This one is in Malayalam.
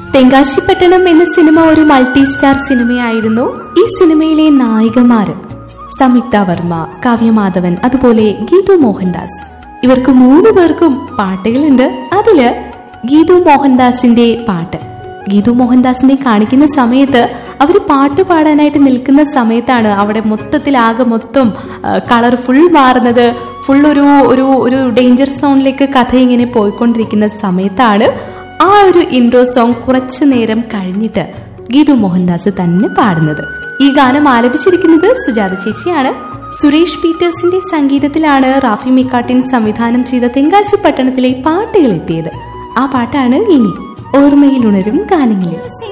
തെങ്കാശിപ്പട്ടണം എന്ന സിനിമ ഒരു മൾട്ടി സ്റ്റാർ സിനിമയായിരുന്നു ഈ സിനിമയിലെ നായികമാര് സംയുക്ത വർമ്മ കാവ്യമാധവൻ അതുപോലെ ഗീതു മോഹൻദാസ് ഇവർക്ക് മൂന്ന് പേർക്കും പാട്ടുകളുണ്ട് അതില് ഗീതു മോഹൻദാസിന്റെ പാട്ട് ഗീതു മോഹൻദാസിനെ കാണിക്കുന്ന സമയത്ത് അവർ പാട്ട് പാടാനായിട്ട് നിൽക്കുന്ന സമയത്താണ് അവിടെ മൊത്തത്തിൽ ആകെ മൊത്തം കളർ ഫുൾ മാറുന്നത് ഫുൾ ഒരു ഒരു ഒരു ഡേഞ്ചർ സോണിലേക്ക് കഥ ഇങ്ങനെ പോയിക്കൊണ്ടിരിക്കുന്ന സമയത്താണ് ആ ഒരു ഇൻട്രോ സോങ് കുറച്ചു നേരം കഴിഞ്ഞിട്ട് ഗീതു മോഹൻദാസ് തന്നെ പാടുന്നത് ഈ ഗാനം ആലപിച്ചിരിക്കുന്നത് സുജാത ചേച്ചിയാണ് സുരേഷ് പീറ്റേഴ്സിന്റെ സംഗീതത്തിലാണ് റാഫി മെക്കാട്ടിൻ സംവിധാനം ചെയ്ത തെങ്കാശി പട്ടണത്തിലെ പാട്ടുകൾ എത്തിയത് ആ പാട്ടാണ് ഇനി ഓർമ്മയിലുണരും ഗാനങ്ങളിൽ